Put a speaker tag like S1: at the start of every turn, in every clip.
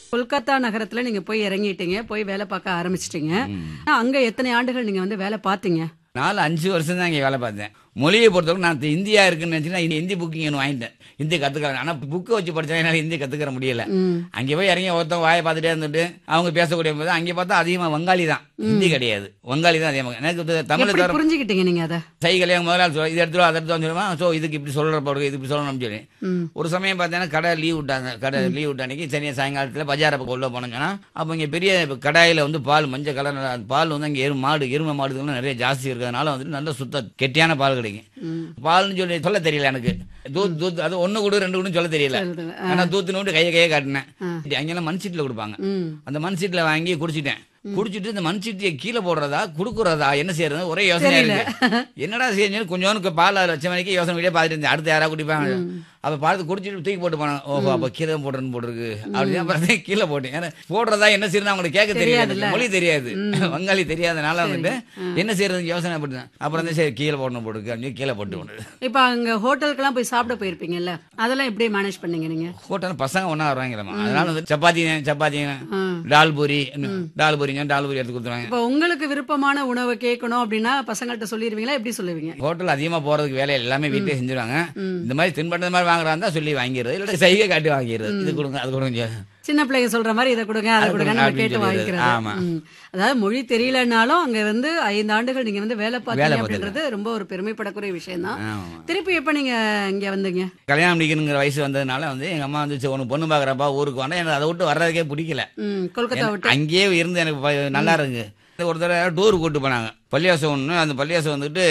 S1: கொல்கத்தா நகரத்துல நீங்க போய் இறங்கிட்டீங்க போய் வேலை பார்க்க ஆரம்பிச்சிட்டீங்க அங்க எத்தனை ஆண்டுகள் நீங்க வந்து வேலை பார்த்தீங்க
S2: நாலு அஞ்சு வருஷம் தான் இங்கே வேலை பார்த்தேன் மொழியை பொறுத்தவரைக்கும் நான் இந்தியா இருக்குன்னு நினச்சினா ஹிந்தி புக்கிங் ஒன்று வாங்கிட்டேன் ஹிந்தி கற்றுக்கலாம் ஆனால் புக்கை வச்சு படித்தா என்னால் ஹிந்தி கற்றுக்கிற முடியல
S1: ம்.
S2: அங்கே போய் இறங்கி ஒருத்தன் வாயை பார்த்துட்டே இருந்துட்டு அவங்க பேசக்கூடிய போது அங்கே பார்த்தா அதிகமாக வங்காளி தான் ஹிந்தி கிடையாது வங்காளி தான் அதிகமாக எனக்கு வந்து தமிழை
S1: எப்படி
S2: தவிர
S1: புரிஞ்சுக்கிட்டீங்க நீங்க அத
S2: சைக்கிளே முதல்ல சொல்ல இது எடுத்துருவா அதை எடுத்து சொல்லுவான் ஸோ இதுக்கு இப்படி சொல்கிற இது இப்படி சொல்லணும்னு சொல்லி
S1: ம்.
S2: ஒரு சமயம் பார்த்தீங்கன்னா கடை லீவ் விட்டாங்க கடை லீவ் விட்ட அன்னைக்கு சனி சாயங்காலத்தில் பஜாரை உள்ள போனோம்னு சொன்னா அப்போ இங்கே பெரிய கடாயில் வந்து பால் மஞ்சள் கலர் பால் வந்து அங்கே எரு மாடு எருமை மாடுகள்லாம் நிறைய ஜாஸ்தி இருக்கிறதுனால வந்துட்டு நல்ல சுத்த கெட்டியான பால் கிடைக்கும் பால்னு சொல்லி சொல்ல தெரியல எனக்கு தூத் தூத் அது ஒன்று கூட ரெண்டு கூட சொல்ல தெரியல
S1: சொல்லுங்க.
S2: ஆனால் தூத்துன்னு கையை கையை காட்டினேன் அங்கெல்லாம் மண் சீட்டில் கொடுப்பாங்க
S1: ம்.
S2: அந்த மண் சீட்டில் வாங்கி குடிச்சிட்டேன் குடிச்சிட்டு இந்த மண் சீட்டியை கீழே போடுறதா குடுக்குறதா என்ன செய்யறது ஒரே யோசனையா இருக்கு என்னடா செய்யணும் கொஞ்சோண்டு பால் அதில் வச்ச மணிக்கு யோசனை வீடியோ பார்த்துட்டு இருந்தேன் அடுத்து யாராவது குடிப்பாங்க அப்போ பார்த்து குடிச்சிட்டு தூக்கி போட்டு போனாங்க ஓஹோ அப்போ கீழே தான் போடுறேன்னு போட்டிருக்கு அப்படின்னு அப்புறம் தான் கீழே போட்டேன் ஏன்னா போடுறதா என்ன செய்யணும் அவங்களுக்கு கேட்க தெரியாது
S1: தெரியாதுல்ல.
S2: மொழி தெரியாது வங்காளி தெரியாதனால வந்துட்டு என்ன செய்யறதுக்கு யோசனை பட்டுதான் அப்புறம் தான் சரி கீழே போடணும் போட்டுருக்கு அப்படின்னு கீழே போட்டு போட்டு
S1: இப்ப அங்க ஹோட்டலுக்கெல்லாம் போய் சாப்பிட போயிருப்பீங்கல்ல அதெல்லாம் எப்படி மேனேஜ் பண்ணீங்க நீங்க
S2: ஹோட்டல் பசங்க ஒன்றா வருவாங்களம்மா அதனால வந்து சப்பாத்தி சப்பாத்தி
S1: ஆ.
S2: டால் பூரி டால் பூரிங்க டால் பூரி எடுத்து கொடுத்துருவாங்க
S1: இப்ப உங்களுக்கு விருப்பமான உணவை கேட்கணும் அப்படின்னா பசங்கள்ட்ட சொல்லிடுவீங்களா எப்படி சொல்லுவீங்க
S2: ஹோட்டல் அதிகமாக போகிறதுக்கு வேலை எல்லாமே வீட்டிலே செஞ்சுருவாங்க இந்த மாதிரி தின்பண்ட மாதிரி வாங்குறதா இருந்தா சொல்லி வாங்கிடுறது இல்லாட்டி சைகை காட்டி வாங்கிடுறது இது கொடுங்க அது கொடுங்க
S1: சின்ன பிள்ளைங்க சொல்ற மாதிரி இதை கொடுங்க அதை
S2: அது
S1: கொடுங்க
S2: கொடுங்க
S1: நம்ம
S2: அப்படின்னு
S1: கேட்டு
S2: சொல்லிடுறது.
S1: வாங்கிக்கிறது
S2: ஆமா.
S1: ம். அதாவது மொழி தெரியலனாலும் அங்க வந்து ஐந்து ஆண்டுகள் நீங்க வந்து வேலை பார்த்தீங்க
S2: வேலை
S1: அப்படின்றது ரொம்ப ஒரு பெருமைப்படக்கூடிய விஷயம் தான்
S2: ஆமாம்
S1: திருப்பி எப்ப நீங்க இங்க வந்தீங்க
S2: கல்யாணம் முடிக்கணுங்கிற வயசு வந்ததுனால வந்து எங்கள் அம்மா வந்து சரி, உனக்கு பொண்ணு பார்க்குறப்பா ஊருக்கு வந்தா எனக்கு அதை விட்டு வர்றதுக்கே பிடிக்கல
S1: ம், கொல்கத்தா விட்டு
S2: அங்கேயே இருந்து எனக்கு ப- நல்லா இருக்கு ஒரு தடவை டூர் கூட்டு போனாங்க பள்ளியாசம் ஒன்று அந்த பள்ளியாசம் வந்துட்டு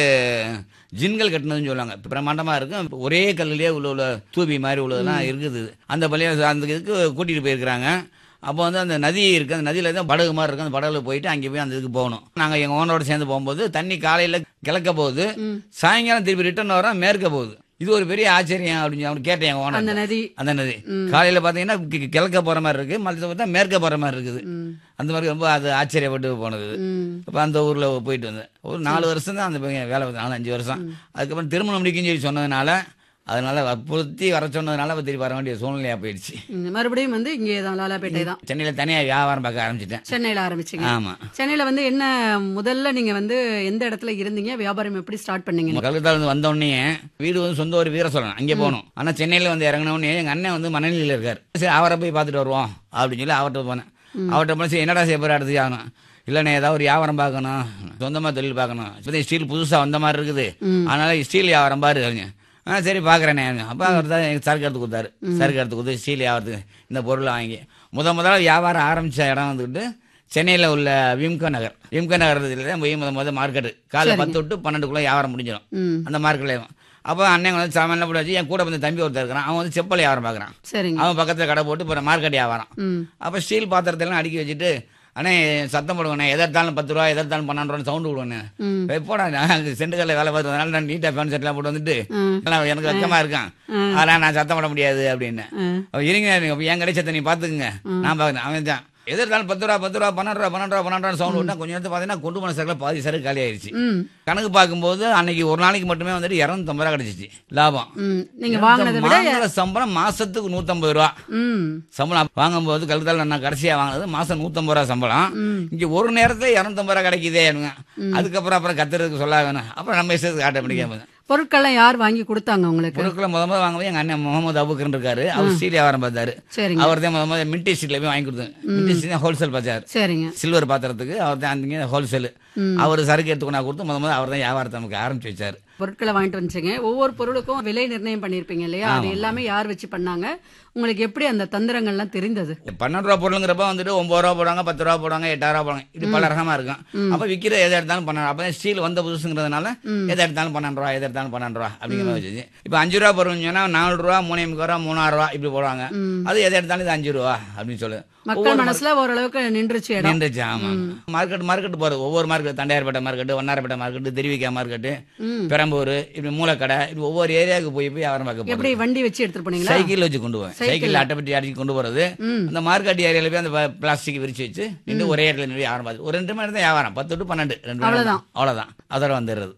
S2: ஜின்கள் கட்டினதுன்னு சொல்லுவாங்க பிரம்மாண்டமாக இருக்கும் ஒரே கல்லுலேயே உள்ள உள்ள தூபி மாதிரி உள்ளதெல்லாம் இருக்குது அந்த பள்ளியாசம் அந்த இதுக்கு கூட்டிகிட்டு போயிருக்கிறாங்க அப்போ வந்து அந்த நதி இருக்குது அந்த நதியில் தான் படகு மாதிரி இருக்கும் அந்த படகுல போயிட்டு அங்கே போய் அந்த இதுக்கு போகணும் நாங்கள் எங்கள் ஓனரோட சேர்ந்து போகும்போது தண்ணி காலையில் கிழக்க போகுது சாயங்காலம் திருப்பி ரிட்டர்ன் வரோம் மேற்க போகுது இது ஒரு பெரிய ஆச்சரியம் அப்படின்னு அவனு கேட்டேன் எங்கள்
S1: அந்த
S2: ஓனர்
S1: நதி
S2: அந்த நதி காலையில் பார்த்தீங்கன்னா கி- கிழக்க போகிற மாதிரி இருக்குது மற்ற பார்த்தா மேற்க போகிற மாதிரி இருக்குது அந்த மாதிரி ரொம்ப அது ஆச்சரியப்பட்டு போனது
S1: ம்.
S2: அப்போ அந்த ஊரில் போயிட்டு வந்தேன் ஒரு நாலு வருஷம் தான் அந்த பையன் வேலை பார்த்தேன் நாலு அஞ்சு வருஷம் அதுக்கப்புறம் திருமணம் முடிக்குன்னு சொல்லி சொன்னதுனால அதனால வற்புறுத்தி வர சொன்னதுனால அப்ப திருப்பி வர வேண்டிய சூழ்நிலையாக போயிடுச்சு
S1: ம், மறுபடியும் வந்து இங்கே தான் லாலாப்பேட்டை தான்
S2: சென்னையில் தனியாக வியாபாரம் பார்க்க ஆரம்பிச்சிட்டேன்
S1: சென்னையில ஆரம்பிச்சீங்க
S2: ஆமாம்
S1: சென்னையில வந்து என்ன முதல்ல நீங்க வந்து எந்த இடத்துல இருந்தீங்க வியாபாரம் எப்படி ஸ்டார்ட் பண்ணீங்க
S2: கல்கத்தால இருந்து வந்த உடனே வீடு வந்து சொந்த ஒரு வீர சொல்லணும் அங்கே போகணும் ஆனால் சென்னையில் வந்து இறங்கின உடனே எங்கள் அண்ணன் வந்து மனநிலையில் இருக்கார் சரி அவரை போய் பார்த்துட்டு வருவோம் அப்படின்னு சொல்லி அவர்கிட்ட போனேன் அவர்கிட்ட போன சரி என்னடா செய்ய போகிற அடுத்து ஆகணும் இல்லைண்ணே ஏதாவது ஒரு வியாபாரம் பார்க்கணும் சொந்தமாக தொழில் பார்க்கணும் இப்போ ஸ்டீல் புதுசாக வந்த மாதிரி இருக்குது அதனால ஸ்டீல் வியாபாரம் பாரு அப்படிங்க ஆ சரி பார்க்குறேனே அப்போ அவர் தான் எனக்கு சரக்கு எடுத்து கொடுத்தாரு சரக்கு எடுத்து கொடுத்து ஸ்டீல் வியாபாரத்துக்கு இந்த பொருளை வாங்கி முத முதல்ல வியாபாரம் ஆரம்பித்த இடம் வந்துக்கிட்டு சென்னையில் உள்ள விம்கோ நகர் விம்கோ நகர் தான் போய் முத முத மார்க்கெட்டு காலைல பத்து டு பன்னெண்டுக்குள்ளே வியாபாரம் முடிஞ்சிடும்
S1: ம்
S2: அந்த மார்க்கெட்லேயும் அப்போ அண்ணன் வந்து சாமான்லாம் போட்டு வச்சு என் கூட வந்து தம்பி ஒருத்தர் இருக்கிறான் அவன் வந்து செப்பல் வியாபாரம் பார்க்குறான்
S1: சரிங்க
S2: அவன் பக்கத்தில் கடை போட்டு இப்போ மார்க்கெட் வியாபாரம்
S1: ம்
S2: அப்போ ஸ்டீல் பாத்திரத்தெல்லாம் அடுக்கி வச்சுட்டு அண்ணே சத்தம் போடுவேண்ணே எதை எடுத்தாலும் பத்து ரூபா எதை எடுத்தாலும் பன்னெண்டு ரூபா சவுண்டு விடுவேண்ணே
S1: ம்
S2: எப்போடா நான் செண்டுகளில் வேலை பார்த்ததுனால நான் நீட்டாக ஃபேன் செட்லாம் போட்டு வந்துட்டு
S1: ம்.
S2: நான் எனக்கு வெக்கமாக இருக்கான் அதெல்லாம் நான் சத்தம் போட முடியாது அப்படின்னு
S1: ம்.
S2: அவன் இருங்க நீங்க என் கடை சத்தம் நீ பார்த்துக்குங்க நான் பார்க்குறேன் அவன் தான் எது இருந்தாலும் பத்து ரூபா பத்து ரூபா பன்னெண்டு ரூபா பன்னெண்டு ரூபா பன்னெண்டு ரூபா சவுண்ட் விட்டா கொஞ்சம் நேரத்தை பார்த்தீங்கன்னா கொண்டு போன சரக்குல பாதி சரக்கு காலி ஆயிடுச்சு
S1: ம்
S2: கணக்கு பார்க்கும்போது அன்னைக்கு ஒரு நாளைக்கு மட்டுமே வந்துட்டு இரநூத்தம்பது ரூபா கிடைச்சிச்சு லாபம்
S1: ம் நீங்க வாங்கினதை விட
S2: வாங்குற சம்பளம் மாசத்துக்கு நூத்தம்பது ரூபா
S1: ம்
S2: சம்பளம் வாங்கும்போது கழுத்தால் நான் கடைசியா வாங்கினது மாசம் நூத்தம்பது ரூபா சம்பளம் இங்க ஒரு நேரத்துல இரநூத்தம்பது ரூபா கிடைக்குதே எனக்கு அதுக்கப்புறம் அப்புறம் கத்துறதுக்கு சொல்ல வேணும் அப்புறம் நம்ம இஷ்டத்துக்கு ஆட்டோமேட்டிக்காக
S1: பொருட்கள்லாம் யார் வாங்கி கொடுத்தாங்க உங்களுக்கு
S2: பொருட்களை முத முதல்ல வாங்கும்போது எங்க அண்ணன் முகமது அபுக்கர் இருக்காரு அவர் ஸ்டீல் வியாபாரம் பார்த்தாரு
S1: சரிங்க
S2: அவர் தான் முத முதல்ல மின்டி ஸ்ட்ரீட்ல போய் வாங்கி கொடுத்தாரு மின்டி ஸ்ட்ரீட் ஹோல்சேல் பஜார்
S1: சரிங்க
S2: சில்வர் பாத்திரத்துக்கு அவர் தான் அந்த ஹோல்சேல் அவர் சரக்கு எடுத்து கொண்டா கொடுத்து முத முதல்ல அவர் தான் வியாபாரத்தை நமக்கு ஆரம்பிச்சு வச்சாரு
S1: பொருட்களை வாங்கிட்டு வந்துச்சுங்க ஒவ்வொரு பொருளுக்கும் விலை நிர்ணயம் பண்ணியிருப்பீங்க இல்லையா அது எல்லாமே யார் வச்சு பண்ணாங்க உங்களுக்கு எப்படி அந்த தந்திரங்கள்லாம் தெரிந்தது
S2: பன்னெண்டு ரூபா பொருளுங்கிறப்ப வந்துட்டு ஒன்பது ரூபா போடுவாங்க பத்து ரூபா போடுவாங்க எட்டாயிரம் ரூபா போடுவாங்க இது பல ரகமா இருக்கும் அப்ப விக்கிற எதை எடுத்தாலும் பன்னெண்டு அப்ப ஸ்டீல் வந்த புதுசுங்கிறதுனால எதை எடுத்தாலும் பன்னெண்டு ரூபா எதை எடுத்தாலும் பன்னெண்டு ரூபா அப்படிங்கிற மாதிரி வச்சு இப்போ அஞ்சு ரூபா பொருள்னு சொன்னா நாலு ரூபா மூணே முக்கால் ரூபா மூணாயிரம் ரூபா இப்படி போடுவாங்க அது எதை எடுத்தாலும் இது அஞ்சு ரூபா அப்படின்னு சொல்லு
S1: மக்கள் மனசுல ஓரளவுக்கு நின்றுச்சு இடம்
S2: நின்றுச்சு ஆமா மார்க்கெட் மார்க்கெட் போறது ஒவ்வொரு market Tondiarpet market Vannarapettai market Thiruvika market Perambur இப்படி மூலக்கடை இப்படி ஒவ்வொரு ஏரியாவுக்கு போய் போய் வியாபாரம் பார்க்க போறது
S1: எப்படி வண்டி வச்சு எடுத்துட்டு போனீங்களா
S2: சைக்கிள் வச்சு கொண்டு போவேன் சைக்கிள் அட்டைப்பட்டி அடிச்சு கொண்டு போறது அந்த மார்க்கெட் ஏரியால போய் அந்த பிளாஸ்டிக் விரிச்சு வச்சு நின்று ஒரே இடத்துல நின்று வியாபாரம் பார்த்து ஒரு ரெண்டு மணி நேரம் தான் வியாபாரம் பத்து டு பன்னெண்டு ரெண்டு மணி நேரம்
S1: அவ்வளவுதான்.
S2: அவ்வளவுதான் அதோட வந்துடுறது